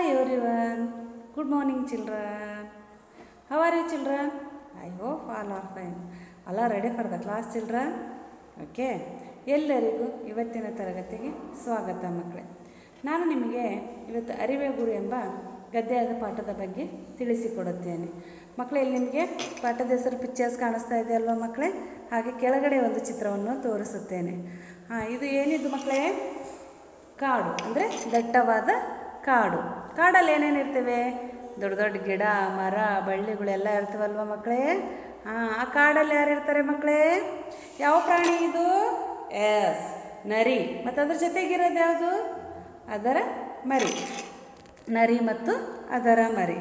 Hi everyone. Good morning children. How are you children? I hope all are fine. All are ready for the class children? Okay ಎಲ್ಲರಿಗೂ ಇವತ್ತಿನ ತರಗತಿಗೆ ಸ್ವಾಗತ ಮಕ್ಕಳೇ ನಾನು ನಿಮಗೆ ಇವತ್ತು ಅರಿವೆ ಗುರು ಎಂಬ ಗದ್ಯದ ಪಾಠದ ಬಗ್ಗೆ ತಿಳಿಸಿಕೊಡುತ್ತೇನೆ ಮಕ್ಕಳೇ ಇಲ್ಲಿ ನಿಮಗೆ ಪಾಠದ ಹೆಸರು ಪಿಕ್ಚರ್ಸ್ ಕಾಣಿಸ್ತಾ ಇದೆ ಅಲ್ವಾ ಮಕ್ಕಳೇ ಹಾಗೆ ಕೆಳಗಡೆ ಒಂದು ಚಿತ್ರವನ್ನು ತೋರಿಸುತ್ತೇನೆ ಹಾಂ ಇದು ಏನಿದು ಮಕ್ಕಳೇ ಕಾಡು ಅಂದರೆ ದಟ್ಟವಾದ ಕಾಡು ಕಾಡಲ್ಲಿ ಏನೇನು ಇರ್ತವೆ ದೊಡ್ಡ ದೊಡ್ಡ ಗಿಡ ಮರ ಬಳ್ಳಿಗಳೆಲ್ಲ ಇರ್ತವಲ್ವ ಮಕ್ಕಳೇ ಹಾಂ ಆ ಕಾಡಲ್ಲಿ ಯಾರು ಇರ್ತಾರೆ ಮಕ್ಕಳೇ ಯಾವ ಪ್ರಾಣಿ ಇದು ಎಸ್ ನರಿ ಮತ್ತು ಅದ್ರ ಜೊತೆಗಿರೋದು ಯಾವುದು ಅದರ ಮರಿ ನರಿ ಮತ್ತು ಅದರ ಮರಿ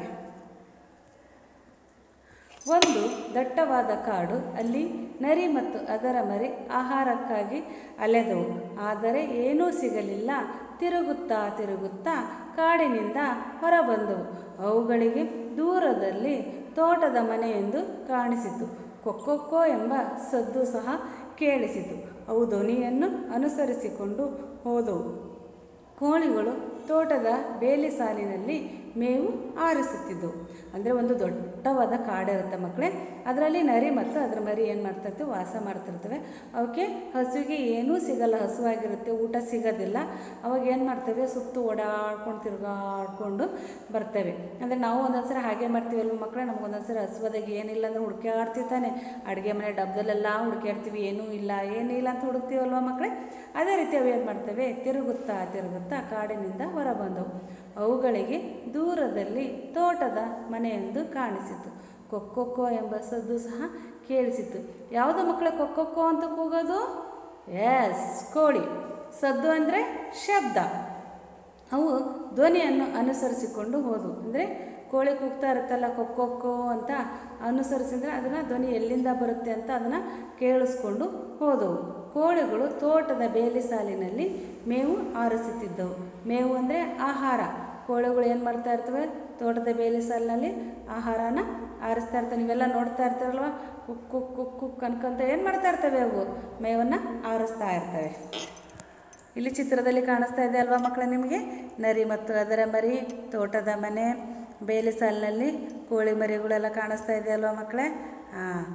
ಒಂದು ದಟ್ಟವಾದ ಕಾಡು ಅಲ್ಲಿ ನರಿ ಮತ್ತು ಅದರ ಮರಿ ಆಹಾರಕ್ಕಾಗಿ ಅಲೆದವು ಆದರೆ ಏನೂ ಸಿಗಲಿಲ್ಲ ತಿರುಗುತ್ತಾ ತಿರುಗುತ್ತಾ ಕಾಡಿನಿಂದ ಹೊರಬಂದವು ಅವುಗಳಿಗೆ ದೂರದಲ್ಲಿ ತೋಟದ ಮನೆಯೆಂದು ಕಾಣಿಸಿತು ಕೊಕ್ಕೊಕ್ಕೋ ಎಂಬ ಸದ್ದು ಸಹ ಕೇಳಿಸಿತು ಅವು ಧ್ವನಿಯನ್ನು ಅನುಸರಿಸಿಕೊಂಡು ಹೋದವು ಕೋಳಿಗಳು ತೋಟದ ಬೇಲಿ ಸಾಲಿನಲ್ಲಿ ಮೇವು ಆರಿಸುತ್ತಿದ್ದವು ಅಂದರೆ ಒಂದು ದೊಡ್ಡವಾದ ಕಾಡಿರುತ್ತೆ ಮಕ್ಕಳೇ ಅದರಲ್ಲಿ ನರಿ ಮತ್ತು ಅದರ ಮರಿ ಏನು ಮಾಡ್ತಿರ್ತವೆ ವಾಸ ಮಾಡ್ತಿರ್ತವೆ ಅವಕ್ಕೆ ಹಸುವಿಗೆ ಏನೂ ಸಿಗಲ್ಲ ಹಸುವಾಗಿರುತ್ತೆ ಊಟ ಸಿಗೋದಿಲ್ಲ ಅವಾಗ ಏನು ಮಾಡ್ತೇವೆ ಸುತ್ತು ಓಡಾಡ್ಕೊಂಡು ತಿರುಗಾಡ್ಕೊಂಡು ಬರ್ತೇವೆ ಅಂದರೆ ನಾವು ಒಂದೊಂದ್ಸರಿ ಹಾಗೆ ಮಾಡ್ತೀವಿ ಅಲ್ವ ಮಕ್ಕಳೇ ನಮ್ಗೆ ಒಂದೊಂದ್ಸರಿ ಹಸುವಾದಾಗ ಏನಿಲ್ಲ ಅಂದ್ರೆ ಹುಡುಕಾಡ್ತೀವಿ ತಾನೆ ಅಡುಗೆ ಮನೆ ಡಬ್ಬದಲ್ಲೆಲ್ಲ ಹುಡುಕಾಡ್ತೀವಿ ಏನೂ ಇಲ್ಲ ಏನೂ ಇಲ್ಲ ಅಂತ ಹುಡುಕ್ತೀವಲ್ವ ಮಕ್ಕಳೇ ಅದೇ ರೀತಿ ಅವು ಏನು ಮಾಡ್ತವೆ ತಿರುಗುತ್ತಾ ತಿರುಗುತ್ತಾ ಕಾಡಿನಿಂದ ಹೊರಬಂದವು ಅವುಗಳಿಗೆ ದೂರದಲ್ಲಿ ತೋಟದ ಮನೆಯೊಂದು ಕಾಣಿಸಿತು ಕೊಕ್ಕೊಕ್ಕೋ ಎಂಬ ಸದ್ದು ಸಹ ಕೇಳಿಸಿತು ಯಾವುದು ಮಕ್ಕಳ ಕೊಕ್ಕೊಕ್ಕೋ ಅಂತ ಕೂಗೋದು ಎಸ್ ಕೋಳಿ ಸದ್ದು ಅಂದರೆ ಶಬ್ದ ಅವು ಧ್ವನಿಯನ್ನು ಅನುಸರಿಸಿಕೊಂಡು ಹೋದವು ಅಂದರೆ ಕೋಳಿ ಕೂಗ್ತಾ ಇರುತ್ತಲ್ಲ ಕೊಕ್ಕೊಕ್ಕೋ ಅಂತ ಅನುಸರಿಸಿದ್ರೆ ಅದನ್ನು ಧ್ವನಿ ಎಲ್ಲಿಂದ ಬರುತ್ತೆ ಅಂತ ಅದನ್ನು ಕೇಳಿಸ್ಕೊಂಡು ಹೋದವು ಕೋಳಿಗಳು ತೋಟದ ಬೇಲಿ ಸಾಲಿನಲ್ಲಿ ಮೇವು ಆರಿಸುತ್ತಿದ್ದವು ಮೇವು ಅಂದರೆ ಆಹಾರ ಕೋಳಿಗಳು ಏನು ಮಾಡ್ತಾ ಇರ್ತವೆ ತೋಟದ ಬೇಲಿ ಸಾಲಿನಲ್ಲಿ ಆಹಾರನ ಆರಿಸ್ತಾ ಇರ್ತವೆ ನೀವೆಲ್ಲ ನೋಡ್ತಾ ಇರ್ತಾರಲ್ವ ಕುಕ್ ಕುಕ್ ಕುಕ್ ಕುಕ್ ಅನ್ಕೊಂತ ಏನು ಮಾಡ್ತಾ ಇರ್ತವೆ ಅವು ಮೇವನ್ನು ಆರಿಸ್ತಾ ಇರ್ತವೆ ಇಲ್ಲಿ ಚಿತ್ರದಲ್ಲಿ ಕಾಣಿಸ್ತಾ ಇದೆ ಅಲ್ವಾ ಮಕ್ಕಳೇ ನಿಮಗೆ ನರಿ ಮತ್ತು ಅದರ ಮರಿ ತೋಟದ ಮನೆ ಬೇಲಿ ಸಾಲಿನಲ್ಲಿ ಕೋಳಿ ಮರಿಗಳೆಲ್ಲ ಕಾಣಿಸ್ತಾ ಇದೆ ಅಲ್ವಾ ಮಕ್ಕಳೇ ಹಾಂ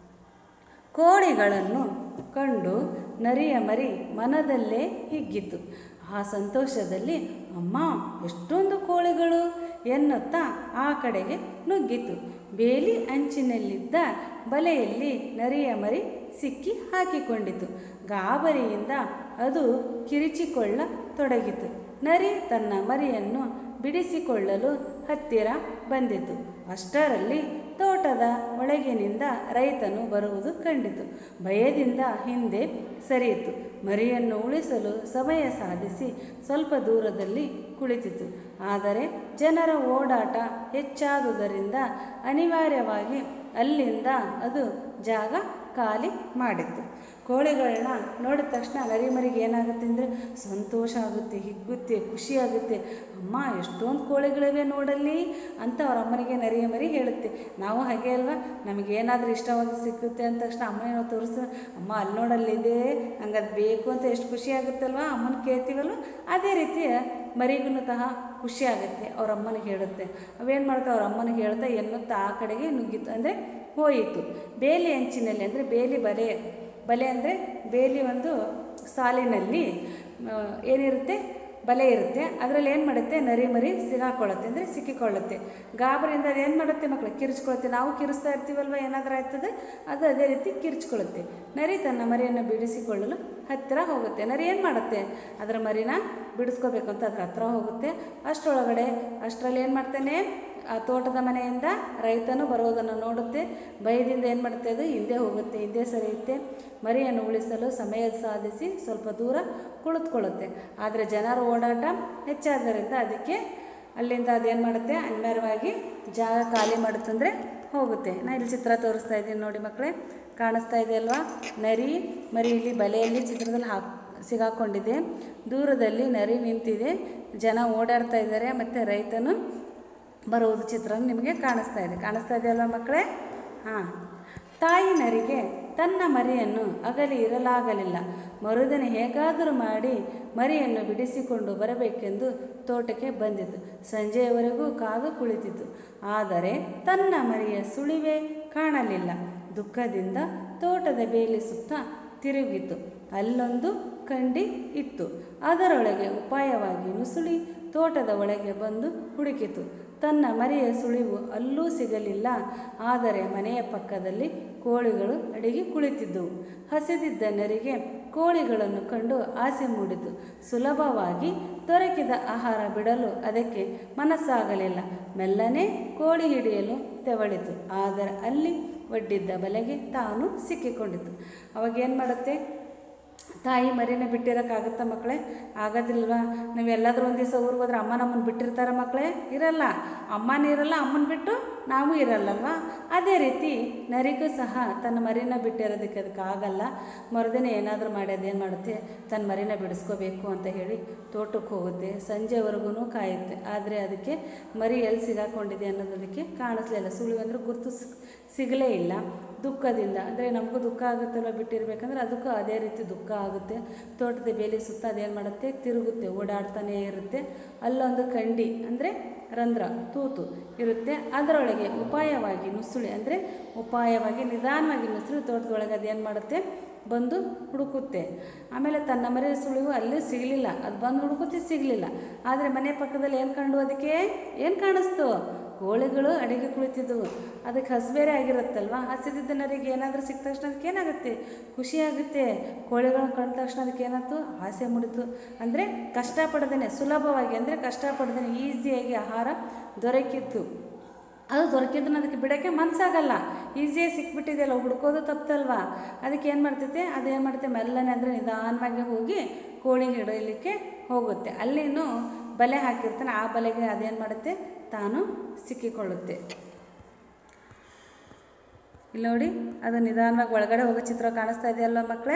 ಕೋಳಿಗಳನ್ನು ಕಂಡು ನರಿಯ ಮರಿ ಮನದಲ್ಲೇ ಹಿಗ್ಗಿತು ಆ ಸಂತೋಷದಲ್ಲಿ ಅಮ್ಮ ಎಷ್ಟೊಂದು ಕೋಳಿಗಳು ಎನ್ನುತ್ತಾ ಆ ಕಡೆಗೆ ನುಗ್ಗಿತು ಬೇಲಿ ಅಂಚಿನಲ್ಲಿದ್ದ ಬಲೆಯಲ್ಲಿ ನರಿಯ ಮರಿ ಸಿಕ್ಕಿ ಹಾಕಿಕೊಂಡಿತು ಗಾಬರಿಯಿಂದ ಅದು ಕಿರಿಚಿಕೊಳ್ಳ ತೊಡಗಿತು ನರಿ ತನ್ನ ಮರಿಯನ್ನು ಬಿಡಿಸಿಕೊಳ್ಳಲು ಹತ್ತಿರ ಬಂದಿತು ಅಷ್ಟರಲ್ಲಿ ತೋಟದ ಒಳಗಿನಿಂದ ರೈತನು ಬರುವುದು ಕಂಡಿತು ಭಯದಿಂದ ಹಿಂದೆ ಸರಿಯಿತು ಮರಿಯನ್ನು ಉಳಿಸಲು ಸಮಯ ಸಾಧಿಸಿ ಸ್ವಲ್ಪ ದೂರದಲ್ಲಿ ಕುಳಿತಿತು ಆದರೆ ಜನರ ಓಡಾಟ ಹೆಚ್ಚಾದುದರಿಂದ ಅನಿವಾರ್ಯವಾಗಿ ಅಲ್ಲಿಂದ ಅದು ಜಾಗ ಖಾಲಿ ಮಾಡಿತ್ತು ಕೋಳಿಗಳನ್ನ ನೋಡಿದ ತಕ್ಷಣ ನರಿಮರಿಗೆ ಏನಾಗುತ್ತೆ ಅಂದರೆ ಸಂತೋಷ ಆಗುತ್ತೆ ಹಿಗ್ಗುತ್ತೆ ಖುಷಿ ಆಗುತ್ತೆ ಅಮ್ಮ ಎಷ್ಟೊಂದು ಕೋಳಿಗಳಿವೆ ನೋಡಲ್ಲಿ ಅಂತ ಅವ್ರ ಅಮ್ಮನಿಗೆ ನರಿಯ ಮರಿ ಹೇಳುತ್ತೆ ನಾವು ಹಾಗೆ ಅಲ್ವಾ ನಮಗೇನಾದರೂ ಇಷ್ಟವಾದ ಸಿಕ್ಕುತ್ತೆ ಅಂದ ತಕ್ಷಣ ಅಮ್ಮನೇನೋ ತೋರಿಸ್ತಾರೆ ಅಮ್ಮ ಅಲ್ಲಿ ನೋಡಲ್ಲಿದೆ ಹಂಗೆ ಅದು ಬೇಕು ಅಂತ ಎಷ್ಟು ಖುಷಿ ಆಗುತ್ತಲ್ವ ಅಮ್ಮನ ಕೇಳ್ತೀವಲ್ವ ಅದೇ ರೀತಿ ಮರಿಗೂ ಸಹ ಖುಷಿ ಆಗುತ್ತೆ ಅವ್ರ ಅಮ್ಮನಿಗೆ ಹೇಳುತ್ತೆ ಅವೇನು ಮಾಡ್ತಾವೆ ಅವ್ರ ಅಮ್ಮನಿಗೆ ಹೇಳ್ತಾ ಎನ್ನುತ್ತಾ ಆ ಕಡೆಗೆ ನುಗ್ಗಿತ್ತು ಅಂದರೆ ಹೋಯಿತು ಬೇಲಿ ಅಂಚಿನಲ್ಲಿ ಅಂದರೆ ಬೇಲಿ ಬಲೆ ಬಲೆ ಅಂದರೆ ಬೇಲಿ ಒಂದು ಸಾಲಿನಲ್ಲಿ ಏನಿರುತ್ತೆ ಬಲೆ ಇರುತ್ತೆ ಅದರಲ್ಲಿ ಏನು ಮಾಡುತ್ತೆ ನರಿ ಮರಿ ಸಿಗಾಕೊಳ್ಳುತ್ತೆ ಅಂದರೆ ಸಿಕ್ಕಿಕೊಳ್ಳುತ್ತೆ ಗಾಬರಿಯಿಂದ ಅದು ಏನು ಮಾಡುತ್ತೆ ಮಕ್ಕಳು ಕಿರಿಚ್ಕೊಳ್ಳುತ್ತೆ ನಾವು ಕಿರಿಸ್ತಾ ಇರ್ತೀವಲ್ವ ಏನಾದರೂ ಆಯ್ತದೆ ಅದು ಅದೇ ರೀತಿ ಕಿರಿಚ್ಕೊಳ್ಳುತ್ತೆ ನರಿ ತನ್ನ ಮರಿಯನ್ನು ಬಿಡಿಸಿಕೊಳ್ಳಲು ಹತ್ತಿರ ಹೋಗುತ್ತೆ ನರಿ ಏನು ಮಾಡುತ್ತೆ ಅದರ ಮರಿನ ಬಿಡಿಸ್ಕೋಬೇಕು ಅಂತ ಅದ್ರ ಹತ್ರ ಹೋಗುತ್ತೆ ಅಷ್ಟರೊಳಗಡೆ ಅಷ್ಟರಲ್ಲಿ ಏನು ಮಾಡ್ತಾನೆ ಆ ತೋಟದ ಮನೆಯಿಂದ ರೈತನು ಬರೋದನ್ನು ನೋಡುತ್ತೆ ಭಯದಿಂದ ಏನು ಮಾಡುತ್ತೆ ಅದು ಹಿಂದೆ ಹೋಗುತ್ತೆ ಹಿಂದೆ ಸರಿಯುತ್ತೆ ಮರಿಯನ್ನು ಉಳಿಸಲು ಸಮಯ ಸಾಧಿಸಿ ಸ್ವಲ್ಪ ದೂರ ಕುಳಿತುಕೊಳ್ಳುತ್ತೆ ಆದರೆ ಜನರ ಓಡಾಟ ಹೆಚ್ಚಾದ್ದರಿಂದ ಅದಕ್ಕೆ ಅಲ್ಲಿಂದ ಅದೇನು ಮಾಡುತ್ತೆ ಅನಿವಾರ್ಯವಾಗಿ ಜಾಗ ಖಾಲಿ ಮಾಡುತ್ತಂದರೆ ಹೋಗುತ್ತೆ ನಾನು ಇಲ್ಲಿ ಚಿತ್ರ ತೋರಿಸ್ತಾ ಇದ್ದೀನಿ ನೋಡಿ ಮಕ್ಕಳೇ ಕಾಣಿಸ್ತಾ ಇದೆ ಅಲ್ವಾ ನರಿ ಮರಿ ಇಲ್ಲಿ ಬಲೆಯಲ್ಲಿ ಚಿತ್ರದಲ್ಲಿ ಹಾಕ್ ಸಿಗಾಕೊಂಡಿದೆ ದೂರದಲ್ಲಿ ನರಿ ನಿಂತಿದೆ ಜನ ಓಡಾಡ್ತಾ ಇದ್ದಾರೆ ಮತ್ತು ರೈತನು ಬರುವುದು ಚಿತ್ರ ನಿಮಗೆ ಕಾಣಿಸ್ತಾ ಇದೆ ಕಾಣಿಸ್ತಾ ಇದೆಯಲ್ವ ಮಕ್ಕಳೇ ಹಾಂ ತಾಯಿ ನರಿಗೆ ತನ್ನ ಮರಿಯನ್ನು ಅಗಲಿ ಇರಲಾಗಲಿಲ್ಲ ಮರುದಿನ ಹೇಗಾದರೂ ಮಾಡಿ ಮರಿಯನ್ನು ಬಿಡಿಸಿಕೊಂಡು ಬರಬೇಕೆಂದು ತೋಟಕ್ಕೆ ಬಂದಿತು ಸಂಜೆಯವರೆಗೂ ಕಾದು ಕುಳಿತಿತು ಆದರೆ ತನ್ನ ಮರಿಯ ಸುಳಿವೇ ಕಾಣಲಿಲ್ಲ ದುಃಖದಿಂದ ತೋಟದ ಬೇಲಿ ಸುತ್ತ ತಿರುಗಿತು ಅಲ್ಲೊಂದು ಕಂಡಿ ಇತ್ತು ಅದರೊಳಗೆ ಉಪಾಯವಾಗಿ ನುಸುಳಿ ತೋಟದ ಒಳಗೆ ಬಂದು ಹುಡುಕಿತು ತನ್ನ ಮರಿಯ ಸುಳಿವು ಅಲ್ಲೂ ಸಿಗಲಿಲ್ಲ ಆದರೆ ಮನೆಯ ಪಕ್ಕದಲ್ಲಿ ಕೋಳಿಗಳು ಅಡಿಗೆ ಕುಳಿತಿದ್ದವು ಹಸಿದಿದ್ದ ನರಿಗೆ ಕೋಳಿಗಳನ್ನು ಕಂಡು ಆಸೆ ಮೂಡಿತು ಸುಲಭವಾಗಿ ದೊರಕಿದ ಆಹಾರ ಬಿಡಲು ಅದಕ್ಕೆ ಮನಸ್ಸಾಗಲಿಲ್ಲ ಮೆಲ್ಲನೆ ಕೋಳಿ ಹಿಡಿಯಲು ತೆವಳಿತು ಆದರೆ ಅಲ್ಲಿ ಒಡ್ಡಿದ್ದ ಬಲೆಗೆ ತಾನು ಸಿಕ್ಕಿಕೊಂಡಿತು ಅವಾಗ ಏನು ಮಾಡುತ್ತೆ ತಾಯಿ ಮರಿನ ಬಿಟ್ಟಿರೋಕ್ಕಾಗುತ್ತಾ ಮಕ್ಕಳೇ ಆಗೋದಿಲ್ವಾ ನಾವು ಎಲ್ಲಾದರೂ ಒಂದು ದಿವಸ ಊರಿಗೆ ಹೋದ್ರೆ ಅಮ್ಮ ನಮ್ಮನ್ನು ಬಿಟ್ಟಿರ್ತಾರೆ ಮಕ್ಕಳೇ ಇರಲ್ಲ ಅಮ್ಮನ ಇರಲ್ಲ ಅಮ್ಮನ ಬಿಟ್ಟು ನಾವು ಇರಲ್ಲಲ್ವಾ ಅದೇ ರೀತಿ ನರಿಗೂ ಸಹ ತನ್ನ ಮರಿನ ಬಿಟ್ಟಿರೋದಕ್ಕೆ ಅದಕ್ಕೆ ಆಗಲ್ಲ ಮರುದಿನ ಏನಾದರೂ ಮಾಡಿ ಅದೇನು ಮಾಡುತ್ತೆ ತನ್ನ ಮರಿನ ಬಿಡಿಸ್ಕೋಬೇಕು ಅಂತ ಹೇಳಿ ತೋಟಕ್ಕೆ ಹೋಗುತ್ತೆ ಸಂಜೆವರೆಗೂ ಕಾಯುತ್ತೆ ಆದರೆ ಅದಕ್ಕೆ ಮರಿ ಎಲ್ಲಿ ಸಿಗಾಕೊಂಡಿದೆ ಅನ್ನೋದಕ್ಕೆ ಕಾಣಿಸ್ಲಿಲ್ಲ ಸುಳಿವು ಅಂದ್ರೆ ಗುರುತು ಸಿ- ಸಿಗಲೇ ಇಲ್ಲ ದುಃಖದಿಂದ ಅಂದರೆ ನಮಗೂ ದುಃಖ ಆಗುತ್ತಲ್ಲ ಬಿಟ್ಟಿರ್ಬೇಕಂದ್ರೆ ಅದಕ್ಕೂ ಅದೇ ರೀತಿ ದುಃಖ ಆಗುತ್ತೆ ತೋಟದ ಬೇಲಿ ಸುತ್ತ ಅದೇನು ಮಾಡುತ್ತೆ ತಿರುಗುತ್ತೆ ಓಡಾಡ್ತಾನೇ ಇರುತ್ತೆ ಅಲ್ಲೊಂದು ಕಂಡಿ ಅಂದರೆ ರಂಧ್ರ ತೂತು ಇರುತ್ತೆ ಅದರೊಳಗೆ ಉಪಾಯವಾಗಿ ನುಸುಳಿ ಅಂದರೆ ಉಪಾಯವಾಗಿ ನಿಧಾನವಾಗಿ ನುಸುಳಿ ತೋಟದೊಳಗೆ ಅದೇನು ಮಾಡುತ್ತೆ ಬಂದು ಹುಡುಕುತ್ತೆ ಆಮೇಲೆ ತನ್ನ ಮರಿ ಸುಳಿವು ಅಲ್ಲಿ ಸಿಗಲಿಲ್ಲ ಅದು ಬಂದು ಹುಡುಕುತ್ತೆ ಸಿಗಲಿಲ್ಲ ಆದರೆ ಮನೆ ಪಕ್ಕದಲ್ಲಿ ಏನು ಕಂಡು ಅದಕ್ಕೆ ಏನು ಕಾಣಿಸ್ತು ಕೋಳಿಗಳು ಅಡಿಗೆ ಕುಳಿತಿದ್ದವು ಅದಕ್ಕೆ ಹಸಿಬೇರೆ ಆಗಿರುತ್ತಲ್ವ ಹಸಿದಿದ್ದ ನರಿಗೆ ಏನಾದರೂ ಸಿಕ್ಕ ತಕ್ಷಣ ಅದಕ್ಕೆ ಏನಾಗುತ್ತೆ ಖುಷಿಯಾಗುತ್ತೆ ಕೋಳಿಗಳನ್ನ ಕಂಡ ತಕ್ಷಣ ಅದಕ್ಕೆ ಏನಾಯ್ತು ಆಸೆ ಮೂಡಿತು ಅಂದರೆ ಕಷ್ಟಪಡ್ದೇನೆ ಸುಲಭವಾಗಿ ಅಂದರೆ ಕಷ್ಟಪಡ್ದೇನೆ ಈಸಿಯಾಗಿ ಆಹಾರ ದೊರಕಿತ್ತು ಅದು ದೊರಕಿದ್ದನ್ನ ಅದಕ್ಕೆ ಬಿಡೋಕ್ಕೆ ಮನಸ್ಸಾಗಲ್ಲ ಈಸಿಯಾಗಿ ಸಿಕ್ಬಿಟ್ಟಿದೆಯಲ್ಲ ಹುಡ್ಕೋದು ತಪ್ಪಲ್ವಾ ಅದಕ್ಕೆ ಏನು ಮಾಡ್ತೈತೆ ಅದೇನು ಮಾಡುತ್ತೆ ಮೆಲ್ಲನೆ ಅಂದರೆ ನಿಧಾನವಾಗಿ ಹೋಗಿ ಕೋಳಿ ಹಿಡಿಯಲಿಕ್ಕೆ ಹೋಗುತ್ತೆ ಅಲ್ಲಿನೂ ಬಲೆ ಹಾಕಿರ್ತಾನೆ ಆ ಬಲೆಗೆ ಅದೇನು ಮಾಡುತ್ತೆ ತಾನು ಸಿಕ್ಕಿಕೊಳ್ಳುತ್ತೆ ಇಲ್ಲಿ ನೋಡಿ ಅದು ನಿಧಾನವಾಗಿ ಒಳಗಡೆ ಹೋಗೋ ಚಿತ್ರ ಕಾಣಿಸ್ತಾ ಇದೆಯಲ್ಲ ಮಕ್ಕಳೇ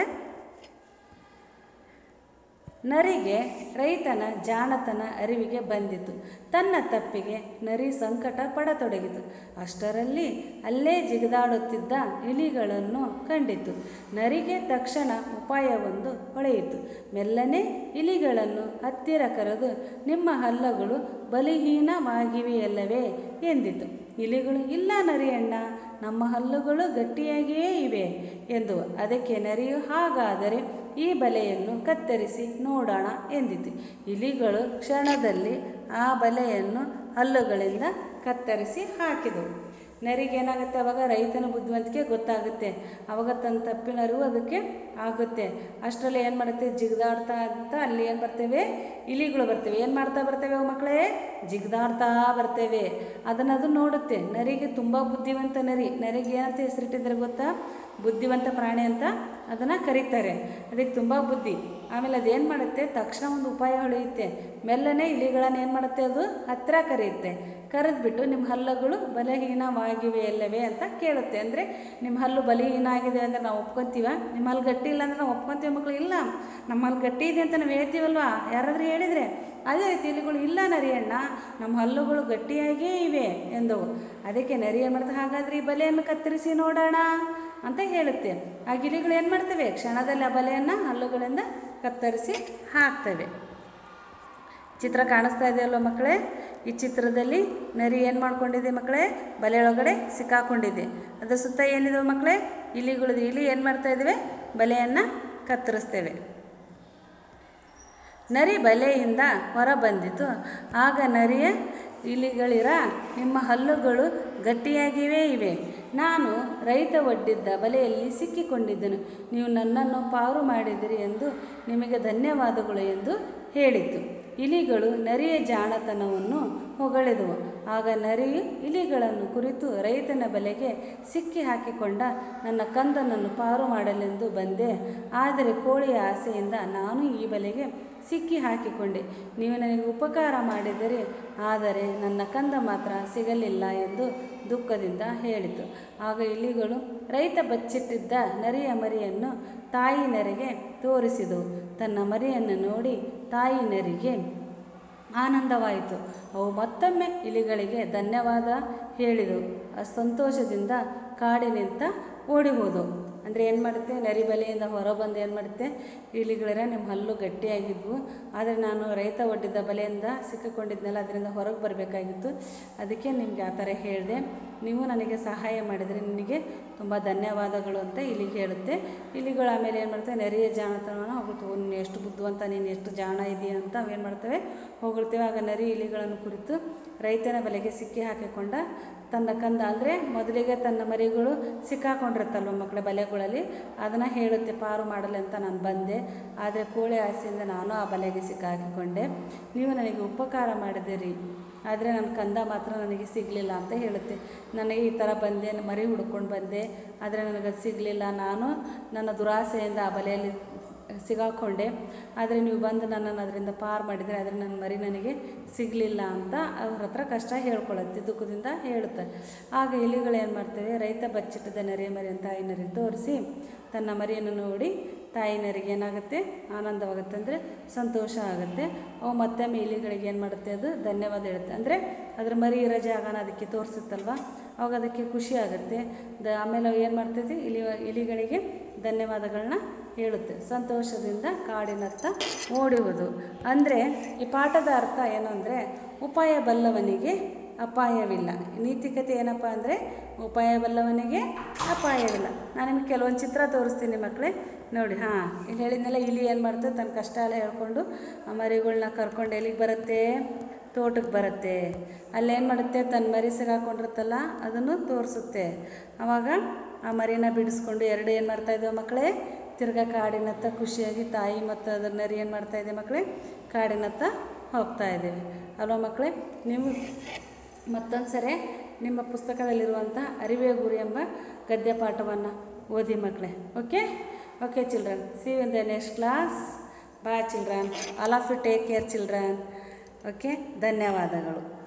ನರಿಗೆ ರೈತನ ಜಾಣತನ ಅರಿವಿಗೆ ಬಂದಿತು ತನ್ನ ತಪ್ಪಿಗೆ ನರಿ ಸಂಕಟ ಪಡತೊಡಗಿತು ಅಷ್ಟರಲ್ಲಿ ಅಲ್ಲೇ ಜಿಗಿದಾಡುತ್ತಿದ್ದ ಇಲಿಗಳನ್ನು ಕಂಡಿತು ನರಿಗೆ ತಕ್ಷಣ ಉಪಾಯವೊಂದು ಹೊಳೆಯಿತು ಮೆಲ್ಲನೆ ಇಲಿಗಳನ್ನು ಹತ್ತಿರ ಕರೆದು ನಿಮ್ಮ ಹಲ್ಲಗಳು ಬಲಿಹೀನವಾಗಿವೆಯಲ್ಲವೇ ಎಂದಿತು ಇಲಿಗಳು ಇಲ್ಲ ನರಿಯಣ್ಣ ನಮ್ಮ ಹಲ್ಲುಗಳು ಗಟ್ಟಿಯಾಗಿಯೇ ಇವೆ ಎಂದುವು ಅದಕ್ಕೆ ನರಿಯು ಹಾಗಾದರೆ ಈ ಬಲೆಯನ್ನು ಕತ್ತರಿಸಿ ನೋಡೋಣ ಎಂದಿತು ಇಲಿಗಳು ಕ್ಷಣದಲ್ಲಿ ಆ ಬಲೆಯನ್ನು ಹಲ್ಲುಗಳಿಂದ ಕತ್ತರಿಸಿ ಹಾಕಿದವು ನರಿಗೇನಾಗುತ್ತೆ ಅವಾಗ ರೈತನ ಬುದ್ಧಿವಂತಿಕೆ ಗೊತ್ತಾಗುತ್ತೆ ಅವಾಗ ತನ್ನ ತಪ್ಪಿನ ಅರಿವು ಅದಕ್ಕೆ ಆಗುತ್ತೆ ಅಷ್ಟರಲ್ಲಿ ಏನು ಮಾಡುತ್ತೆ ಜಿಗಿದಾಡ್ತಾ ಅಂತ ಅಲ್ಲಿ ಏನು ಬರ್ತೇವೆ ಇಲಿಗಳು ಬರ್ತವೆ ಏನು ಮಾಡ್ತಾ ಬರ್ತವೆ ಅವು ಮಕ್ಕಳೇ ಜಿಗಿದಾಡ್ತಾ ಬರ್ತೇವೆ ಅದನ್ನು ಅದು ನೋಡುತ್ತೆ ನರಿಗೆ ತುಂಬ ಬುದ್ಧಿವಂತ ನರಿ ನರಿಗೆ ಏನಂತ ಹೆಸರಿಟ್ಟಿದ್ದಾರೆ ಗೊತ್ತಾ ಬುದ್ಧಿವಂತ ಪ್ರಾಣಿ ಅಂತ ಅದನ್ನು ಕರೀತಾರೆ ಅದಕ್ಕೆ ತುಂಬ ಬುದ್ಧಿ ಆಮೇಲೆ ಅದೇನು ಮಾಡುತ್ತೆ ತಕ್ಷಣ ಒಂದು ಉಪಾಯ ಹೊಳೆಯುತ್ತೆ ಮೆಲ್ಲನೆ ಇಲಿಗಳನ್ನು ಏನು ಮಾಡುತ್ತೆ ಅದು ಹತ್ತಿರ ಕರೆಯುತ್ತೆ ಕರೆದ್ಬಿಟ್ಟು ನಿಮ್ಮ ಹಲ್ಲುಗಳು ಬಲಹೀನವಾಗಿವೆ ಅಲ್ಲವೇ ಅಂತ ಕೇಳುತ್ತೆ ಅಂದರೆ ನಿಮ್ಮ ಹಲ್ಲು ಬಲಹೀನ ಆಗಿದೆ ಅಂದರೆ ನಾವು ಒಪ್ಕೊತೀವ ನಿಮ್ಮ ಹಲ್ಲು ಗಟ್ಟಿ ಇಲ್ಲ ಅಂದರೆ ನಾವು ಒಪ್ಕೊತೀವಿ ಮಕ್ಕಳು ಇಲ್ಲ ನಮ್ಮ ಹಲ್ಲು ಗಟ್ಟಿ ಇದೆ ಅಂತ ನಾವು ಹೇಳ್ತೀವಲ್ವಾ ಯಾರಾದರೂ ಹೇಳಿದರೆ ಅದೇ ರೀತಿ ಇಲಿಗಳು ಇಲ್ಲ ನರಿಯಣ್ಣ ನಮ್ಮ ಹಲ್ಲುಗಳು ಗಟ್ಟಿಯಾಗಿಯೇ ಇವೆ ಎಂದವು ಅದಕ್ಕೆ ನರಿ ಏನು ಮಾಡ್ತಾ ಹಾಗಾದರೆ ಈ ಬಲೆಯನ್ನು ಕತ್ತರಿಸಿ ನೋಡೋಣ ಅಂತ ಹೇಳುತ್ತೆ ಆ ಗಿಳಿಗಳು ಏನು ಮಾಡ್ತವೆ ಕ್ಷಣದಲ್ಲಿ ಆ ಬಲೆಯನ್ನು ಹಲ್ಲುಗಳಿಂದ ಕತ್ತರಿಸಿ ಹಾಕ್ತವೆ ಚಿತ್ರ ಕಾಣಿಸ್ತಾ ಇದೆಯಲ್ವ ಮಕ್ಕಳೇ ಈ ಚಿತ್ರದಲ್ಲಿ ನರಿ ಏನು ಮಾಡ್ಕೊಂಡಿದೆ ಮಕ್ಕಳೇ ಬಲೆ ಒಳಗಡೆ ಸಿಕ್ಕಾಕೊಂಡಿದೆ ಅದರ ಸುತ್ತ ಏನಿದೆ ಮಕ್ಕಳೇ ಇಲಿಗಳಿದೆ ಇಲಿ ಏನು ಮಾಡ್ತಾ ಇದ್ದೇವೆ ಬಲೆಯನ್ನು ಕತ್ತರಿಸ್ತೇವೆ ನರಿ ಬಲೆಯಿಂದ ಹೊರ ಬಂದಿತು ಆಗ ನರಿಯ ಇಲಿಗಳಿರ ನಿಮ್ಮ ಹಲ್ಲುಗಳು ಗಟ್ಟಿಯಾಗಿವೇ ಇವೆ ನಾನು ರೈತ ಒಡ್ಡಿದ್ದ ಬಲೆಯಲ್ಲಿ ಸಿಕ್ಕಿಕೊಂಡಿದ್ದನು ನೀವು ನನ್ನನ್ನು ಪಾರು ಮಾಡಿದಿರಿ ಎಂದು ನಿಮಗೆ ಧನ್ಯವಾದಗಳು ಎಂದು ಹೇಳಿತು ಇಲಿಗಳು ನರಿಯ ಜಾಣತನವನ್ನು ಹೊಗಳಿದವು ಆಗ ನರಿಯು ಇಲಿಗಳನ್ನು ಕುರಿತು ರೈತನ ಬಲೆಗೆ ಸಿಕ್ಕಿ ಹಾಕಿಕೊಂಡ ನನ್ನ ಕಂದನನ್ನು ಪಾರು ಮಾಡಲೆಂದು ಬಂದೆ ಆದರೆ ಕೋಳಿಯ ಆಸೆಯಿಂದ ನಾನು ಈ ಬಲೆಗೆ ಸಿಕ್ಕಿ ಹಾಕಿಕೊಂಡೆ ನೀವು ನನಗೆ ಉಪಕಾರ ಮಾಡಿದರೆ ಆದರೆ ನನ್ನ ಕಂದ ಮಾತ್ರ ಸಿಗಲಿಲ್ಲ ಎಂದು ದುಃಖದಿಂದ ಹೇಳಿತು ಆಗ ಇಲಿಗಳು ರೈತ ಬಚ್ಚಿಟ್ಟಿದ್ದ ನರಿಯ ಮರಿಯನ್ನು ತಾಯಿ ನರಿಗೆ ತೋರಿಸಿದವು ತನ್ನ ಮರಿಯನ್ನು ನೋಡಿ ತಾಯಿ ನರಿಗೆ ಆನಂದವಾಯಿತು ಅವು ಮತ್ತೊಮ್ಮೆ ಇಲಿಗಳಿಗೆ ಧನ್ಯವಾದ ಹೇಳಿದವು ಆ ಸಂತೋಷದಿಂದ ಕಾಡಿನಿಂದ ಓಡಿ ಹೋದವು ಅಂದರೆ ಏನು ಮಾಡುತ್ತೆ ನರಿ ಬಲೆಯಿಂದ ಹೊರ ಬಂದು ಏನು ಮಾಡುತ್ತೆ ಇಲಿಗಳೇ ನಿಮ್ಮ ಹಲ್ಲು ಗಟ್ಟಿಯಾಗಿದ್ವು ಆದರೆ ನಾನು ರೈತ ಒಡ್ಡಿದ್ದ ಬಲೆಯಿಂದ ಸಿಕ್ಕಿಕೊಂಡಿದ್ನಲ್ಲ ಅದರಿಂದ ಹೊರಗೆ ಬರಬೇಕಾಗಿತ್ತು ಅದಕ್ಕೆ ನಿಮಗೆ ಆ ಥರ ಹೇಳಿದೆ ನೀವು ನನಗೆ ಸಹಾಯ ಮಾಡಿದರೆ ನಿನಗೆ ತುಂಬ ಧನ್ಯವಾದಗಳು ಅಂತ ಇಲಿಗೆ ಹೇಳುತ್ತೆ ಇಲಿಗಳು ಆಮೇಲೆ ಏನು ಮಾಡ್ತವೆ ನೆರೆಯ ಜಾಣತನವನ್ನು ಹೋಗುತ್ತೆ ನೀನು ಎಷ್ಟು ಬುದ್ಧಿವಂತ ನೀನು ಎಷ್ಟು ಜಾಣ ಇದೆಯಾ ಅಂತ ಅವೇನು ಮಾಡ್ತವೆ ಹೊಗಳ್ತೇವೆ ಆಗ ನರಿ ಇಲಿಗಳನ್ನು ಕುರಿತು ರೈತನ ಬಲೆಗೆ ಸಿಕ್ಕಿ ಹಾಕಿಕೊಂಡ ತನ್ನ ಕಂದ ಅಂದರೆ ಮೊದಲಿಗೆ ತನ್ನ ಮರಿಗಳು ಸಿಕ್ಕಾಕೊಂಡಿರುತ್ತಲ್ವ ಮಕ್ಕಳ ಬಲೆಗಳಲ್ಲಿ ಅದನ್ನು ಹೇಳುತ್ತೆ ಪಾರು ಮಾಡಲಿ ಅಂತ ನಾನು ಬಂದೆ ಆದರೆ ಕೋಳಿ ಆಸೆಯಿಂದ ನಾನು ಆ ಬಲೆಗೆ ಸಿಕ್ಕಾಕಿಕೊಂಡೆ ನೀವು ನನಗೆ ಉಪಕಾರ ಮಾಡಿದಿರಿ ಆದರೆ ನನ್ನ ಕಂದ ಮಾತ್ರ ನನಗೆ ಸಿಗಲಿಲ್ಲ ಅಂತ ಹೇಳುತ್ತೆ ನನಗೆ ಈ ಥರ ಬಂದೆ ಮರಿ ಹುಡ್ಕೊಂಡು ಬಂದೆ ಆದರೆ ನನಗದು ಸಿಗಲಿಲ್ಲ ನಾನು ನನ್ನ ದುರಾಸೆಯಿಂದ ಆ ಬಲೆಯಲ್ಲಿ ಸಿಗಾಕೊಂಡೆ ಆದರೆ ನೀವು ಬಂದು ನನ್ನನ್ನು ಅದರಿಂದ ಪಾರು ಮಾಡಿದರೆ ಆದರೆ ನನ್ನ ಮರಿ ನನಗೆ ಸಿಗಲಿಲ್ಲ ಅಂತ ಅವ್ರ ಹತ್ರ ಕಷ್ಟ ಹೇಳ್ಕೊಳ್ಳುತ್ತೆ ದುಃಖದಿಂದ ಹೇಳುತ್ತೆ ಆಗ ಇಲಿಗಳು ಏನು ಮಾಡ್ತವೆ ರೈತ ಬಚ್ಚಿಟ್ಟದ ನೆರೆ ಮರಿ ಅಂತ ತಾಯಿ ನರಿ ತೋರಿಸಿ ತನ್ನ ಮರಿಯನ್ನು ನೋಡಿ ತಾಯಿ ನರಿಗೆ ಏನಾಗುತ್ತೆ ಆನಂದವಾಗುತ್ತೆ ಅಂದರೆ ಸಂತೋಷ ಆಗುತ್ತೆ ಅವು ಮತ್ತೊಮ್ಮೆ ಇಲಿಗಳಿಗೆ ಏನು ಮಾಡುತ್ತೆ ಅದು ಧನ್ಯವಾದ ಹೇಳುತ್ತೆ ಅಂದರೆ ಅದ್ರ ಮರಿ ಇರೋ ಜಾಗನ ಅದಕ್ಕೆ ತೋರಿಸುತ್ತಲ್ವ ಅವಾಗ ಅದಕ್ಕೆ ಖುಷಿ ಆಗುತ್ತೆ ದ ಆಮೇಲೆ ಅವು ಏನು ಮಾಡ್ತೈತಿ ಇಲಿ ಇಲಿಗಳಿಗೆ ಧನ್ಯವಾದಗಳನ್ನ ಹೇಳುತ್ತೆ ಸಂತೋಷದಿಂದ ಕಾಡಿನತ್ತ ಓಡುವುದು ಅಂದರೆ ಈ ಪಾಠದ ಅರ್ಥ ಏನು ಅಂದರೆ ಉಪಾಯ ಬಲ್ಲವನಿಗೆ ಅಪಾಯವಿಲ್ಲ ನೀತಿಕತೆ ಏನಪ್ಪ ಅಂದರೆ ಉಪಾಯ ಬಲ್ಲವನಿಗೆ ಅಪಾಯವಿಲ್ಲ ನಾನು ನಿಮ್ಗೆ ಕೆಲವೊಂದು ಚಿತ್ರ ತೋರಿಸ್ತೀನಿ ಮಕ್ಕಳೇ ನೋಡಿ ಹಾಂ ಇಲ್ಲಿ ಹೇಳಿದ್ನೆಲ್ಲ ಇಲಿ ಏನು ಮಾಡ್ತದೆ ತನ್ನ ಕಷ್ಟ ಎಲ್ಲ ಹೇಳ್ಕೊಂಡು ಆ ಮರಿಗಳ್ನ ಕರ್ಕೊಂಡು ಎಲ್ಲಿಗೆ ಬರುತ್ತೆ ತೋಟಕ್ಕೆ ಬರುತ್ತೆ ಅಲ್ಲೇನು ಮಾಡುತ್ತೆ ತನ್ನ ಮರಿ ಸಿಗಾಕೊಂಡಿರುತ್ತಲ್ಲ ಅದನ್ನು ತೋರಿಸುತ್ತೆ ಆವಾಗ ಆ ಮರಿನ ಬಿಡಿಸ್ಕೊಂಡು ಎರಡು ಏನು ಮಾಡ್ತಾ ಇದ್ದಾವೆ ಮಕ್ಕಳೇ ತಿರ್ಗಾ ಕಾಡಿನತ್ತ ಖುಷಿಯಾಗಿ ತಾಯಿ ಮತ್ತು ಅದರ ನರಿ ಏನು ಮಾಡ್ತಾ ಇದೆ ಮಕ್ಕಳೇ ಕಾಡಿನತ್ತ ಹೋಗ್ತಾ ಇದ್ದೇವೆ ಅಲ್ವಾ ಮಕ್ಕಳೇ ನೀವು ಮತ್ತೊಂದು ಸರಿ ನಿಮ್ಮ ಪುಸ್ತಕದಲ್ಲಿರುವಂಥ ಅರಿವೇ ಗುರಿ ಎಂಬ ಗದ್ಯ ಪಾಠವನ್ನು ಓದಿ ಮಕ್ಕಳೇ okay okay children see in the next class bye children all of you take care children okay ಧನ್ಯವಾದಗಳು